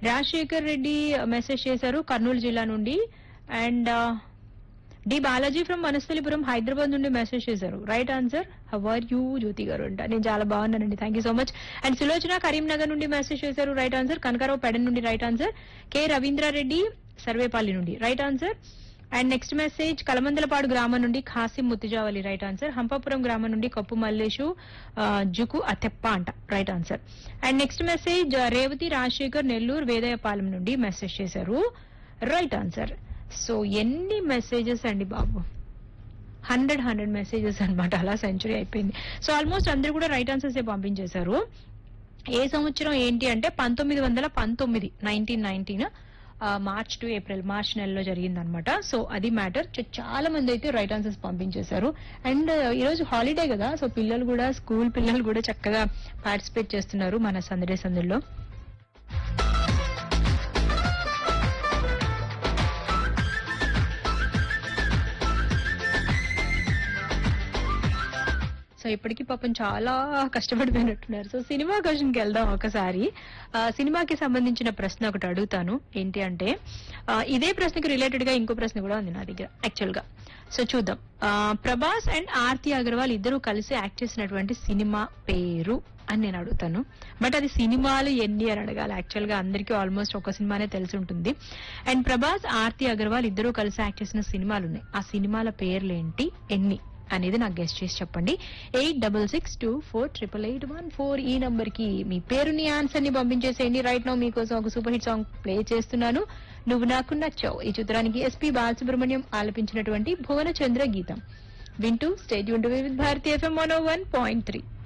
Rajasekhar Reddy message చేశారు కర్నూలు జిల్లా నుండి and D Balaji from Manasthalipuram Hyderabad నుండి మెసేజ్ చేశారు right answer how are you Jyothi గారు అంట నేను చాలా బాగున్నానండి thank you so much and Sulochana Karimnagar నుండి మెసేజ్ చేశారు రైట్ ఆన్సర్ కనకారావు పెడన్ నుండి right answer K Ravindra Reddy Sarvepalli నుండి right answer and next message Kalamandalapadu గ్రామం నుండి ఖాసిం ముత్తిజావలి రైట్ ఆన్సర్ హంపాపురం గ్రామం నుండి కప్పు మల్లేషు ఆ, జుకు అతెప్ప అంట right answer and next message ఆ, రేవతి రాజశేఖర్ నెల్లూరు వేదయపాలెం నుండి మెసేజ్ చేశారు రైట్ ఆన్సర్ సో ఎన్ని మెసేజెస్ అండి బాబు హండ్రెడ్ హండ్రెడ్ మెసేజెస్ అన్నమాట అలా సెంచరీ అయిపోయింది సో ఆల్మోస్ట్ అందరూ కూడా రైట్ ఆన్సర్స్ పంపించేశారు ఏ సంవత్సరం ఏంటి అంటే పంతొమ్మిది వందల పంతొమ్మిది nineteen nineteen March to April March నెలలో జరిగిందనమాట సో అది మ్యాటర్ చాలా మంది అయితే రైట్ ఆన్సర్స్ పంపించేశారు అండ్ ఈరోజు హాలిడే కదా సో పిల్లలు కూడా స్కూల్ పిల్లలు కూడా చక్కగా పార్టిసిపేట్ చేస్తున్నారు మన సందడే సందుల్లో సో ఇప్పటికీ పాపం చాలా కష్టపడిపోయినట్టున్నారు సో సినిమా క్వశ్చన్కి వెళ్దాం ఒకసారి ఆ, సినిమాకి సంబంధించిన ప్రశ్న ఒకటి అడుగుతాను ఏంటి అంటే ఆ, ఇదే ప్రశ్నకి రిలేటెడ్ గా ఇంకో ప్రశ్న కూడా ఉంది నా దగ్గర యాక్చువల్ గా సో చూద్దాం ఆ, ప్రభాస్ అండ్ ఆర్తి అగర్వాల్ ఇద్దరు కలిసి యాక్ట్ చేసినటువంటి సినిమా పేరు అని నేను అడుగుతాను బట్ అది సినిమాలు ఎన్ని అని అడగాలి యాక్చువల్ గా అందరికీ ఆల్మోస్ట్ ఒక సినిమానే తెలిసి ఉంటుంది అండ్ ప్రభాస్ ఆర్తి అగర్వాల్ ఇద్దరు కలిసి యాక్ట్ చేసిన సినిమాలు ఉన్నాయి ఆ సినిమాల పేర్లు ఏంటి ఎన్ని అనేది నాకు గెస్ట్ చేసి చెప్పండి eight double six two four triple eight one four ఈ నంబర్ కి మీ పేరుని ఆన్సర్ ని పంపించేసేయండి రైట్ నౌ మీకోసం ఒక సూపర్ హిట్ సాంగ్ ప్లే చేస్తున్నాను నువ్వు నాకు నచ్చావు ఈ చిత్రానికి ఎస్పీ బాలసుబ్రహ్మణ్యం ఆలపించినటువంటి భువన చంద్ర గీతం వింటూ stay with Bharati FM one point three